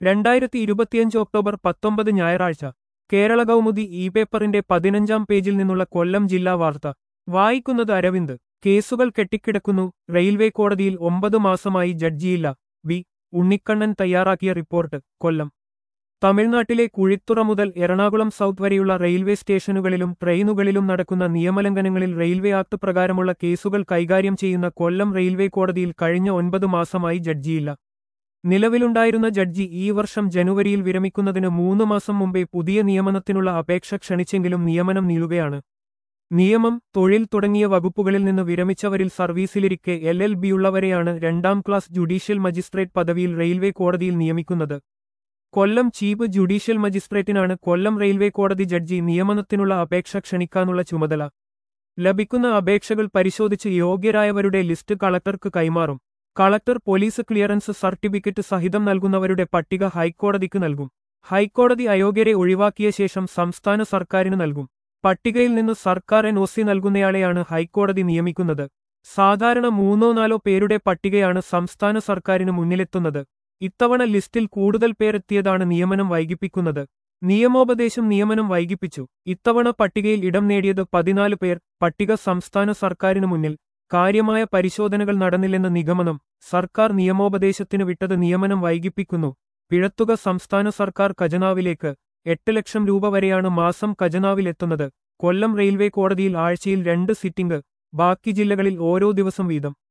രണ്ടായിരത്തി ഇരുപത്തിയഞ്ച് ഒക്ടോബർ പത്തൊമ്പത് ഞായറാഴ്ച കേരള കൗമുദി ഇ പേപ്പറിന്റെ പതിനഞ്ചാം പേജിൽ നിന്നുള്ള കൊല്ലം ജില്ലാ വാർത്ത വായിക്കുന്നത് അരവിന്ദ് കേസുകൾ കെട്ടിക്കിടക്കുന്നു റെയിൽവേ കോടതിയിൽ ഒമ്പത് മാസമായി ജഡ്ജിയില്ല വി ഉണ്ണിക്കണ്ണൻ തയ്യാറാക്കിയ റിപ്പോർട്ട് കൊല്ലം തമിഴ്നാട്ടിലെ കുഴിത്തുറ മുതൽ എറണാകുളം സൗത്ത് വരെയുള്ള റെയിൽവേ സ്റ്റേഷനുകളിലും ട്രെയിനുകളിലും നടക്കുന്ന നിയമലംഘനങ്ങളിൽ റെയിൽവേ ആക്ട് പ്രകാരമുള്ള കേസുകൾ കൈകാര്യം ചെയ്യുന്ന കൊല്ലം റെയിൽവേ കോടതിയിൽ കഴിഞ്ഞ ഒൻപത് മാസമായി ജഡ്ജിയില്ല നിലവിലുണ്ടായിരുന്ന ജഡ്ജി ഈ വർഷം ജനുവരിയിൽ വിരമിക്കുന്നതിന് മൂന്ന് മാസം മുമ്പേ പുതിയ നിയമനത്തിനുള്ള അപേക്ഷ ക്ഷണിച്ചെങ്കിലും നിയമനം നീളുകയാണ് നിയമം തൊഴിൽ തുടങ്ങിയ വകുപ്പുകളിൽ നിന്ന് വിരമിച്ചവരിൽ സർവീസിലിരിക്കെ എൽ എൽ ബിയുള്ളവരെയാണ് രണ്ടാം ക്ലാസ് ജുഡീഷ്യൽ മജിസ്ട്രേറ്റ് പദവിയിൽ റെയിൽവേ കോടതിയിൽ നിയമിക്കുന്നത് കൊല്ലം ചീഫ് ജുഡീഷ്യൽ മജിസ്ട്രേറ്റിനാണ് കൊല്ലം റെയിൽവേ കോടതി ജഡ്ജി നിയമനത്തിനുള്ള അപേക്ഷ ക്ഷണിക്കാനുള്ള ചുമതല ലഭിക്കുന്ന അപേക്ഷകൾ പരിശോധിച്ച് യോഗ്യരായവരുടെ ലിസ്റ്റ് കളക്ടർക്ക് കൈമാറും കളക്ടർ പോലീസ് ക്ലിയറൻസ് സർട്ടിഫിക്കറ്റ് സഹിതം നൽകുന്നവരുടെ പട്ടിക ഹൈക്കോടതിക്ക് നൽകും ഹൈക്കോടതി അയോഗ്യരെ ഒഴിവാക്കിയ ശേഷം സംസ്ഥാന സർക്കാരിന് നൽകും പട്ടികയിൽ നിന്ന് സർക്കാർ എൻ ഒ സി നൽകുന്നയാളെയാണ് ഹൈക്കോടതി നിയമിക്കുന്നത് സാധാരണ മൂന്നോ നാലോ പേരുടെ പട്ടികയാണ് സംസ്ഥാന സർക്കാരിന് മുന്നിലെത്തുന്നത് ഇത്തവണ ലിസ്റ്റിൽ കൂടുതൽ പേരെത്തിയതാണ് നിയമനം വൈകിപ്പിക്കുന്നത് നിയമോപദേശം നിയമനം വൈകിപ്പിച്ചു ഇത്തവണ പട്ടികയിൽ ഇടം നേടിയത് പതിനാല് പേർ പട്ടിക സംസ്ഥാന സർക്കാരിനു മുന്നിൽ കാര്യമായ പരിശോധനകൾ നടന്നില്ലെന്ന നിഗമനം സർക്കാർ നിയമോപദേശത്തിന് വിട്ടത് നിയമനം വൈകിപ്പിക്കുന്നു പിഴത്തുക സംസ്ഥാന സർക്കാർ ഖജനാവിലേക്ക് എട്ട് ലക്ഷം രൂപ വരെയാണ് മാസം ഖജനാവിലെത്തുന്നത് കൊല്ലം റെയിൽവേ കോടതിയിൽ ആഴ്ചയിൽ രണ്ട് സിറ്റിംഗ് ബാക്കി ജില്ലകളിൽ ഓരോ ദിവസം വീതം